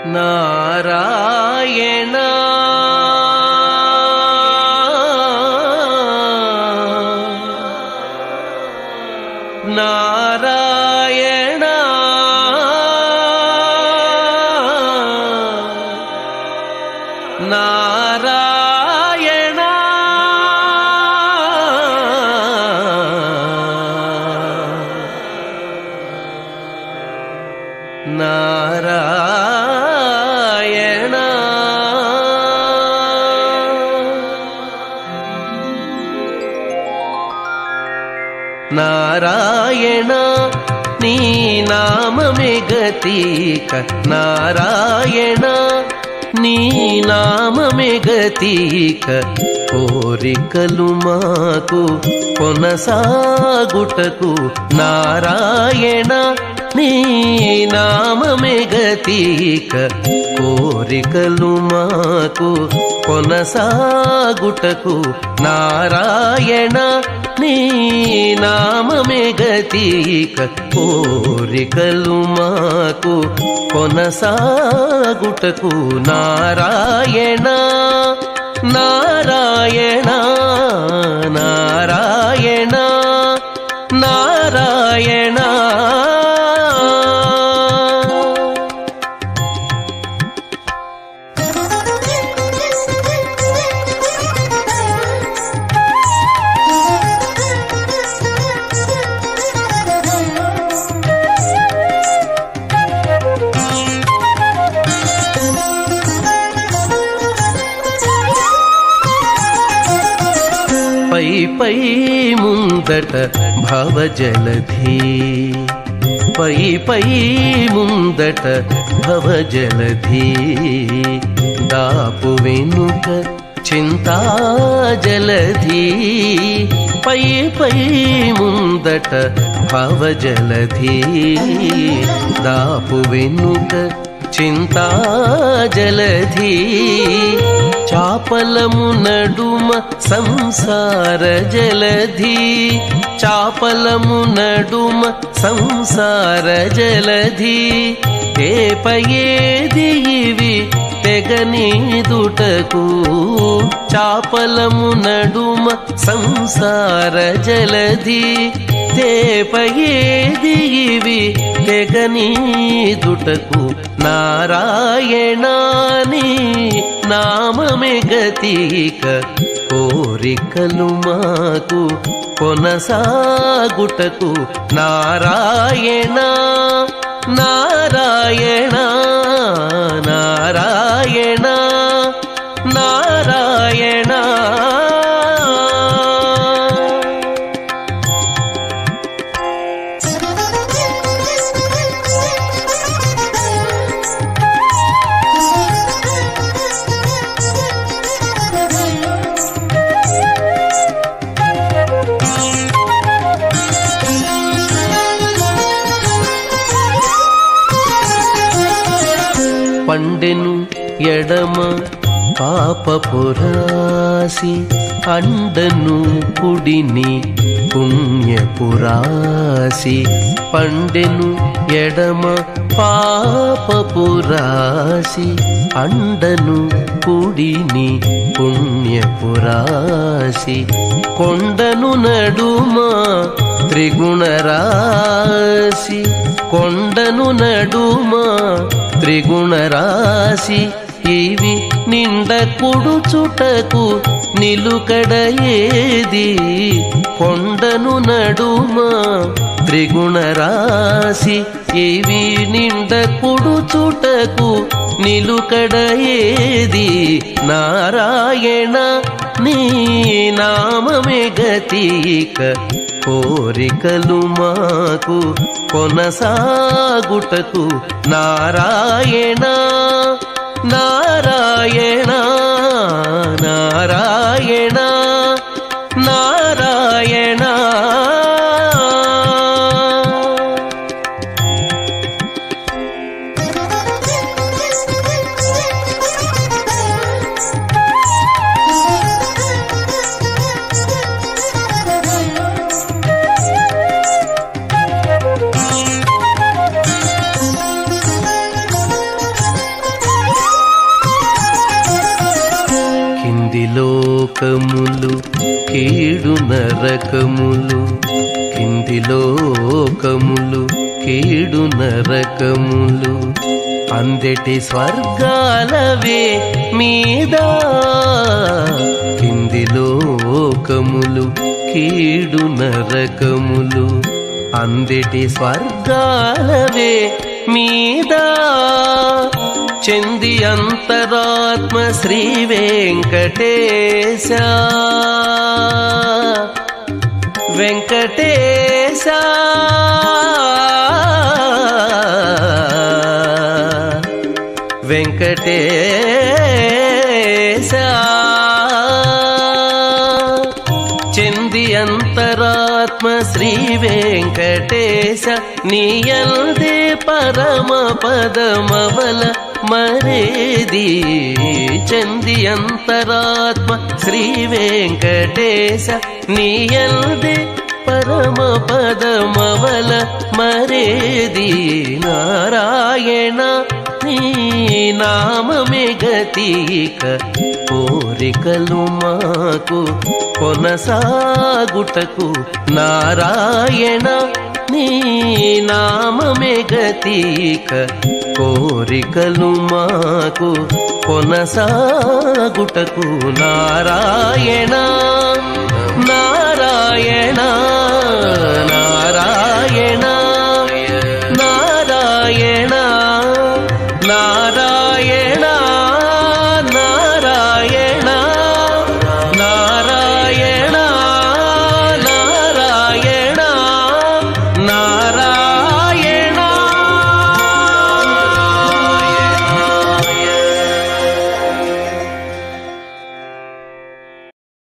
నారాయణ నారాయణ నారాయణ నారాయణ నారాయణ నీ నామమే గతీక నారాయణ నీ నామమే గతీక కోరికలు మాకు కొనసాగుటకు నారాయణ నీ నామమే గతీక కోరికలు మాకు కొనసాగుటకు నారాయణ నీ నామమే గతీక కోరికలు మాకు కొనసాగుటకు నారాయణ నారాయణ నారాయణ నారాయణ పై పై ముందట భవజలధి పై పై ముందట భవజలధి దాపు వెనుక చింతా జలధి పై పై ముందట భవజలధి దాపు వెనుక చింతా జలధి చాపలము నడుమ సంసార జలధి చాపలము నడుమ సంసార జలధి ఏపయేది ఇవి తెగనీదుటకు చాపలము నడుమ సంసార జలధి తేపయేది ఇవి తెగనీదుటకు నారాయణాని నామమే గతీక కోరికలు మాకు కొనసాగుటకు నారాయణ నారాయణ నారాయణ నారాయణ పండెను ఎడమ పాపపురాసి అండను కుడిని పుణ్యపురాసి పండెను ఎడమ పాపపురాసి అండను కుడిని పుణ్యపురాసి కొండను నడుమ త్రిగుణరాశి కొండను నడుమ త్రిగుణరాశి ఇవి నిండ కుడుచుటకు నిలుకడ ఏది కొండను నడుమ త్రిగుణరాశి ఇవి నిండ కుడుచుటకు నిలుకడ ఏది నారాయణ నీ నామమే గతీక కోరికలు మాకు కొనసాగుటకు నారాయణ నారాయణ నారాయణ నారాయణ లోకములు కీడు నరకములు కింది లోకములు కీడు నరకములు అందెటి స్వర్గాలవే మీద కింది లోకములు కీడు నరకములు అందెటి స్వర్గాలవే మీద చెంది అంతరాత్మ శ్రీ వెంకటేశ వెంకటేశ వెంకటేశ చెంది అంతరాత్మ శ్రీ వెంకటేశ నీయల్దే పరమ పదమవల మరేది చంది అంతరాత్మ శ్రీ వెంకటేశ నీయల్దే పరమ పదమవల మరేది నారాయణ నీ నామమే గతీక కోరికలు మాకు కొనసాగుటకు నారాయణ నీ నామమే గతీక కోరికలు మాకు కొనసాగుటకు నారాయణ నారాయణ నారాయణ